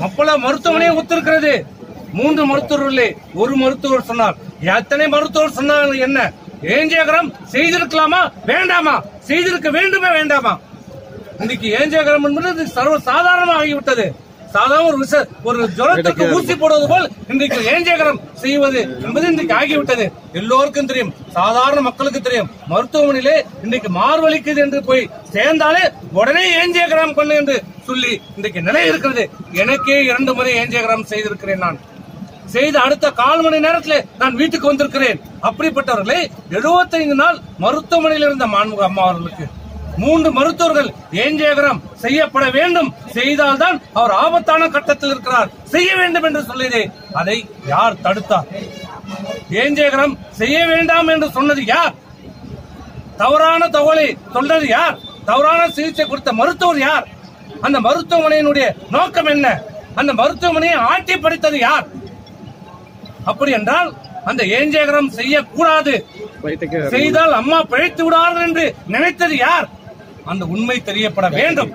Apollo மருத்துவமனையை ஒத்திருக்கிறது மூன்று மருத்துவர்களே ஒரு மருத்துவர் சொன்னார் எத்தனை மருத்துவர் சொன்னாங்க என்ன ஏஞ்சியோகிராம் செய்திருக்கலாமா வேண்டாமா செய்திருக்க வேண்டுமே வேண்டாமா இன்னைக்கு ஏஞ்சியோகிராம் என்பது சர்வ சாதாரணமாக ஆகிவிட்டது சாதாரண ஒரு விஷ ஒரு ஜுரத்துக்கு ஊசி போடுவது போல் இன்றைக்கு ஏஞ்சியோகிராம் செய்வது என்பது இன்றைக்கு ஆகிவிட்டது எல்லோருக்கும் தெரியும் சாதாரண மக்களுக்கு தெரியும் மருத்துவமனையிலே இன்றைக்கு மார்வலிக்குது என்று போய் சேர்ந்தாலே உடனே ஏஞ்சியோகிராம் பண்ணு என்று சொல்லி இன்றைக்கு நிலை இருக்கிறது எனக்கே இரண்டு முறை ஏஞ்சியோகிராம் செய்திருக்கிறேன் நான் செய்த அடுத்த கால் மணி நேரத்தில் நான் வீட்டுக்கு வந்திருக்கிறேன் அப்படிப்பட்டவர்களை 75 நாள் மருத்துவமனையில் இருந்த மாண்புக அம்மா அவர்களுக்கு மூன்று மருத்துவர்கள் ஏஞ்சியோகிராம் செய்யப்பட வேண்டும் செய்தால்தான் அவர் ஆபத்தான கட்டத்தில் இருக்கிறார் செய்ய வேண்டும் என்று சொல்லியதே அதை யார் தடுத்தார் ஏஞ்சியோகிராம் செய்ய வேண்டாம் என்று சொன்னது யார் தவறான தகவலை சொன்னது யார் தவறான சிகிச்சை கொடுத்த மருத்துவர் யார் அந்த மருத்துவமனையினுடைய நோக்கம் என்ன அந்த மருத்துவமனையை ஆட்சி படித்தது யார் அப்படி என்றால் அந்த ஏஞ்சியோகிராம் செய்யக்கூடாது செய்தால் அம்மா பிழைத்து விடார்கள் என்று நினைத்தது யார் அந்த உண்மை தெரியப்பட வேண்டும்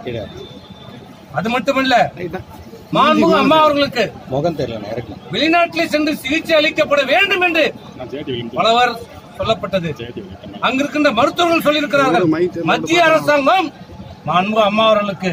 அது மட்டுமல்ல மாண்புக அம்மா அவர்களுக்கு முகம் தெரியல இறக்கலாம் வெளிநாட்டிலே சென்று சிகிச்சை அளிக்கப்பட வேண்டும் என்று பலவர் சொல்லப்பட்டது அங்கிருக்கின்ற மருத்துவர்கள் சொல்லியிருக்கிறார்கள் மத்திய அரசாங்கம் மாண்புக அம்மா அவர்களுக்கு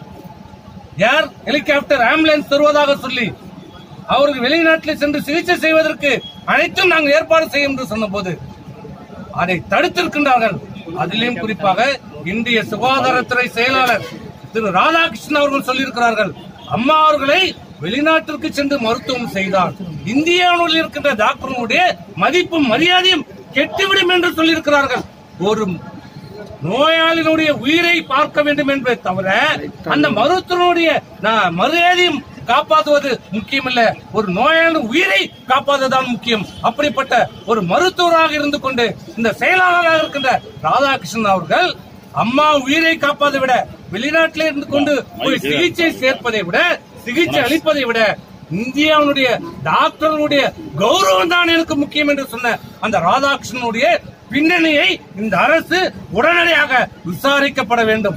ஏர் ஹெலிகாப்டர் ஆம்புலன்ஸ் தருவதாக சொல்லி அவர்கள் வெளிநாட்டில் சென்று சிகிச்சை செய்வதற்கு அனைத்தும் நாங்கள் ஏற்பாடு செய்யும் என்று சொன்னபோது அதை தடுத்திருக்கின்றார்கள் அதிலும் குறிப்பாக இந்திய சுகாதாரத்துறை செயலாளர் திரு ராதாகிருஷ்ணன் அவர்கள் சொல்லியிருக்கிறார்கள் அம்மா அவர்களை வெளிநாட்டிற்கு சென்று மருத்துவம் செய்தார் இந்தியாவில் இருக்கின்ற டாக்டர்களுடைய மதிப்பும் மரியாதையும் கெட்டுவிடும் என்று சொல்லியிருக்கிறார்கள் ஒரு நோயாளியினுடைய உயிரை பார்க்க வேண்டும் என்பதை தவிர அந்த மருத்துவனுடைய நா- மரியாதையும் காப்பாற்றுவது முக்கியமல்ல ஒரு நோயாளியின் உயிரை காப்பாற்றுவதுதான் முக்கியம் அப்படிப்பட்ட ஒரு மருத்துவராக இருந்து கொண்டு இந்த செயலாளராக இருக்கின்ற ராதாகிருஷ்ணன் அவர்கள் அம்மா உயிரை காப்பாதை விட வெளிநாட்டிலே இருந்து கொண்டு போய் சிகிச்சை சேர்ப்பதை விட சிகிச்சை அளிப்பதை விட இந்தியாவுடைய டாக்டர்களுடைய கௌரவம் தான் எனக்கு முக்கியம் என்று சொன்ன அந்த ராதாகிருஷ்ணனுடைய பின்னணியை இந்த அரசு உடனடியாக விசாரிக்கப்பட வேண்டும்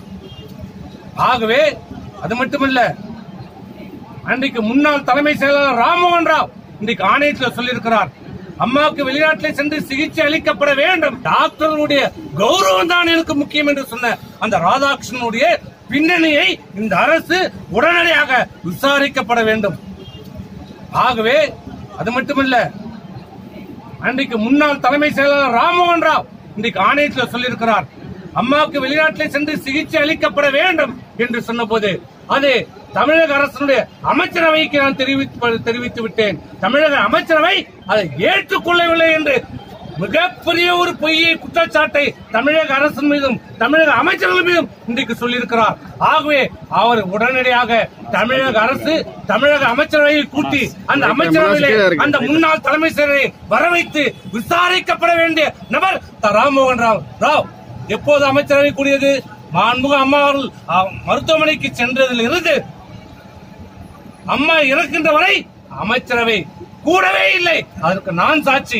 ஆகவே அது மட்டுமல்ல அன்றைக்கு முன்னாள் தலைமை செயலாளர் ராம்மோகன் ராவ் இன்றைக்கு ஆணையத்தில் சொல்லியிருக்கிறார் அம்மாவுக்கு வெளிநாட்டிலே சென்று சிகிச்சை அளிக்கப்பட வேண்டும் டாக்டர்களுடைய கௌரவம் தான் எனக்கு முக்கியம் என்று சொன்ன அந்த ராதாகிருஷ்ணனுடைய பின்னணியை இந்த அரசு உடனடியாக விசாரிக்கப்பட வேண்டும் ஆகவே அது மட்டுமல்ல அன்றைக்கு முன்னாள் தலைமை செயலாளர் ராம்மோகன் ராவ் இன்றைக்கு ஆணையத்தில் சொல்லியிருக்கிறார் அம்மாவுக்கு வெளிநாட்டிலே சென்று சிகிச்சை அளிக்கப்பட வேண்டும் என்று சொன்னபோது அது தமிழக அரசினுடைய அமைச்சரவைக்கு நான் தெரிவித்து தெரிவித்து விட்டேன் தமிழக அமைச்சரவை அதை ஏற்றுக்கொள்ளவில்லை என்று மிகப்பெரிய ஒரு பொய்யை குற்றச்சாட்டை தமிழக அரசின் மீதும் தமிழக அமைச்சர்கள் மீதும் இன்றைக்கு சொல்லியிருக்கிறார் ஆகவே அவர் உடனடியாக தமிழக அரசு தமிழக அமைச்சரவையை கூட்டி அந்த அமைச்சரவையிலே அந்த முன்னாள் தலைமை செயலரை வர வைத்து விசாரிக்கப்பட வேண்டிய நபர் த. ராம்மோகன் ராவ் ராவ் எப்போது அமைச்சரவை கூடியது மாண்புக அம்மா அவர்கள் அ, மருத்துவமனைக்கு சென்றதில் இருந்து அம்மா இறக்கின்ற வரை அமைச்சரவை கூடவே இல்லை அதற்கு நான் சாட்சி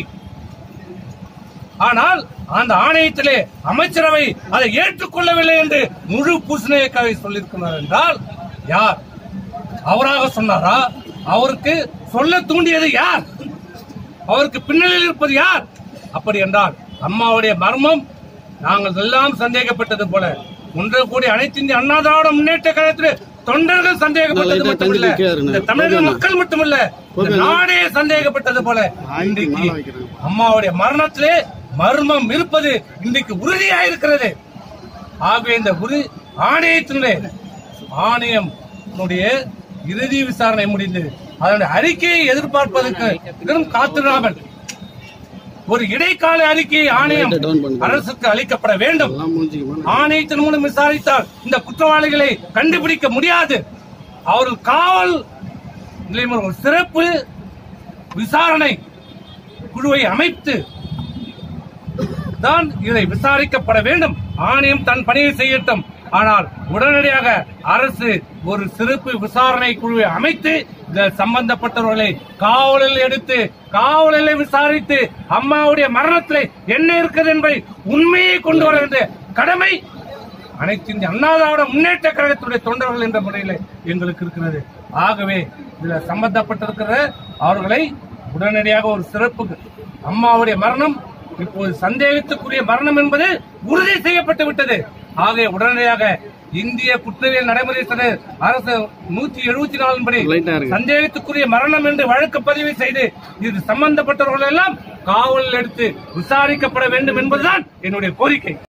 ஆனால் அந்த ஆணையத்திலே அமைச்சரவை அதை ஏற்றுக்கொள்ளவில்லை என்று முழு பூசணையக்காவை சொல்லியிருக்கிறார் என்றால் யார் அவராக சொன்னாரா அவருக்கு சொல்ல தூண்டியது யார் அவருக்கு பின்னணியில் இருப்பது யார் அப்படி என்றால் அம்மாவுடைய மர்மம் நாங்கள் எல்லாம் சந்தேகப்பட்டது போல ஒன்று கூடிய அனைத்து இந்திய அண்ணா திராவிட முன்னேற்ற கழகத்தில் தொண்டர்கள் சந்தேகப்பட்டது லைட்டா மட்டுமல்ல தள்ளி நிக்கிறாருண்ணே. இந்த தமிழக மக்கள் மட்டுமல்ல இந்த நாடே சந்தேகப்பட்டது போல இன்றைக்கு அம்மாவுடைய மரணத்திலே மர்மம் இருப்பது இன்றைக்கு உறுதியாயிருக்கிறது ஆகவே இந்த உறுதி ஆணையத்தினுடைய ஆணையம் இறுதி விசாரணை முடிந்தது அதனுடைய அறிக்கையை எதிர்பார்ப்பதற்கு இன்னும் காத்திராமல் ஒரு இடைக்கால அறிக்கையை ஆணையம் Light-அ down பண்ணுங்க. அரசுக்கு அளிக்கப்பட வேண்டும் எல்லாம் மூஞ்சிக்கு ஆணையத்தின் மூலம் விசாரித்தால் இந்த குற்றவாளிகளை கண்டுபிடிக்க முடியாது அவர்கள் காவல் நிலையம் ஒரு சிறப்பு விசாரணை குழுவை அமைத்து தான் இதை விசாரிக்கப்பட வேண்டும் ஆணையம் தன் பணியை செய்யட்டும் ஆனால் உடனடியாக அரசு ஒரு சிறப்பு விசாரணை குழுவை அமைத்து இந்த சம்பந்தப்பட்டவர்களை காவலில் எடுத்து காவலில் விசாரித்து அம்மாவுடைய மரணத்தில் என்ன இருக்கிறது என்பதை உண்மையை கொண்டு வர வேண்டிய கடமை அனைத்து இந்திய அண்ணா திராவிட முன்னேற்ற கழகத்துடைய தொண்டர்கள் என்ற முறையில் எங்களுக்கு இருக்கிறது ஆகவே இதுல சம்பந்தப்பட்டிருக்கிற அவர்களை உடனடியாக ஒரு சிறப்பு அம்மாவுடைய மரணம் இப்போது சந்தேகத்துக்குரிய மரணம் என்பது உறுதி செய்யப்பட்டு விட்டது ஆகவே உடனடியாக இந்திய குற்றவியல் நடைமுறை சட்ட அரசு நூத்தி எழுபத்தி நாலின் படி சந்தேகத்துக்குரிய மரணம் என்று வழக்கு பதிவு செய்து இது சம்பந்தப்பட்டவர்கள் எல்லாம் காவலில் எடுத்து விசாரிக்கப்பட வேண்டும் என்பதுதான் என்னுடைய கோரிக்கை